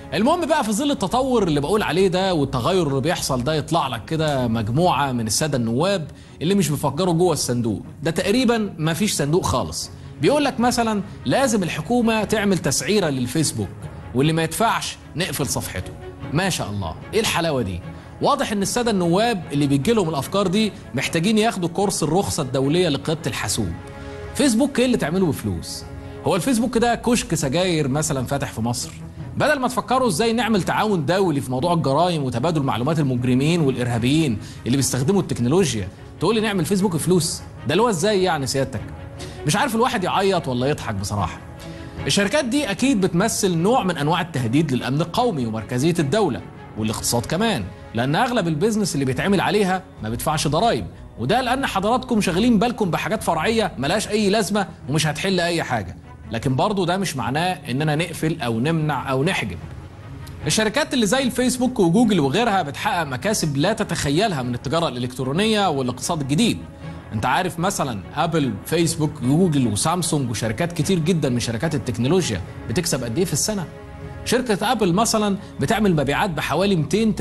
المهم بقى في ظل التطور اللي بقول عليه ده والتغير اللي بيحصل ده يطلع لك كده مجموعه من الساده النواب اللي مش بيفكروا جوه الصندوق ده تقريبا ما فيش صندوق خالص بيقول لك مثلا لازم الحكومه تعمل تسعيره للفيسبوك واللي ما يدفعش نقفل صفحته ما شاء الله ايه الحلاوه دي واضح ان الساده النواب اللي بيجي لهم الافكار دي محتاجين ياخدوا كورس الرخصه الدوليه لقياده الحاسوب فيسبوك ايه اللي تعمله بفلوس هو الفيسبوك ده كشك سجاير مثلا فاتح في مصر بدل ما تفكروا ازاي نعمل تعاون دولي في موضوع الجرائم وتبادل معلومات المجرمين والارهابيين اللي بيستخدموا التكنولوجيا تقول لي نعمل فيسبوك فلوس ده اللي هو ازاي يعني سيادتك مش عارف الواحد يعيط ولا يضحك بصراحه الشركات دي اكيد بتمثل نوع من انواع التهديد للامن القومي ومركزيه الدوله والاقتصاد كمان لان اغلب البيزنس اللي بيتعمل عليها ما بيدفعش ضرائب وده لان حضراتكم شاغلين بالكم بحاجات فرعيه ملهاش اي لازمه ومش هتحل اي حاجه لكن برضه ده مش معناه اننا نقفل او نمنع او نحجب الشركات اللي زي الفيسبوك وجوجل وغيرها بتحقق مكاسب لا تتخيلها من التجاره الالكترونيه والاقتصاد الجديد انت عارف مثلا ابل فيسبوك جوجل وسامسونج وشركات كتير جدا من شركات التكنولوجيا بتكسب قد ايه في السنه شركة أبل مثلا بتعمل مبيعات بحوالي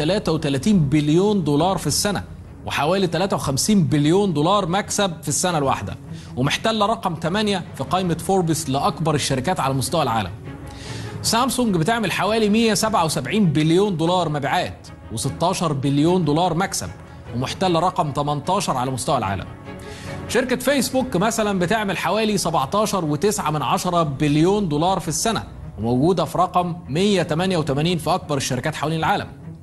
233 بليون دولار في السنة وحوالي 53 بليون دولار مكسب في السنة الواحدة ومحتلة رقم 8 في قائمة فوربس لأكبر الشركات على مستوى العالم سامسونج بتعمل حوالي 177 بليون دولار مبيعات و16 بليون دولار مكسب ومحتلة رقم 18 على مستوى العالم شركة فيسبوك مثلا بتعمل حوالي 17.9 من عشرة بليون دولار في السنة وموجودة في رقم 188 في أكبر الشركات حوالين العالم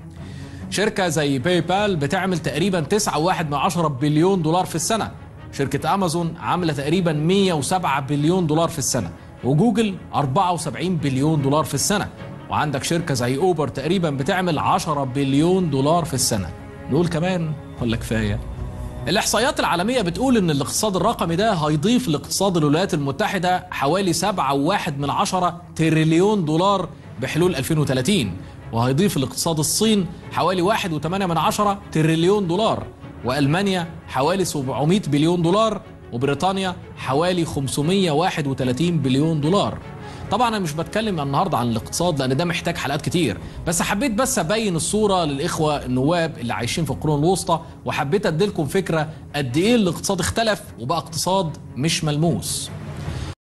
شركة زي باي بال بتعمل تقريبا 9.1 من عشرة بليون دولار في السنة شركة أمازون عاملة تقريبا 107 بليون دولار في السنة وجوجل 74 بليون دولار في السنة وعندك شركة زي أوبر تقريبا بتعمل 10 بليون دولار في السنة نقول كمان ولا كفاية الإحصائيات العالمية بتقول إن الاقتصاد الرقمي ده هيضيف لاقتصاد الولايات المتحدة حوالي 7.1 من عشرة تريليون دولار بحلول 2030 وهيضيف لاقتصاد الصين حوالي 1.8 من عشرة تريليون دولار وألمانيا حوالي 700 بليون دولار وبريطانيا حوالي 531 بليون دولار طبعا انا مش بتكلم النهارده عن الاقتصاد لان ده محتاج حلقات كتير بس حبيت بس ابين الصوره للاخوه النواب اللي عايشين في القرون الوسطى وحبيت اديلكم فكره قد ايه الاقتصاد اختلف وبقى اقتصاد مش ملموس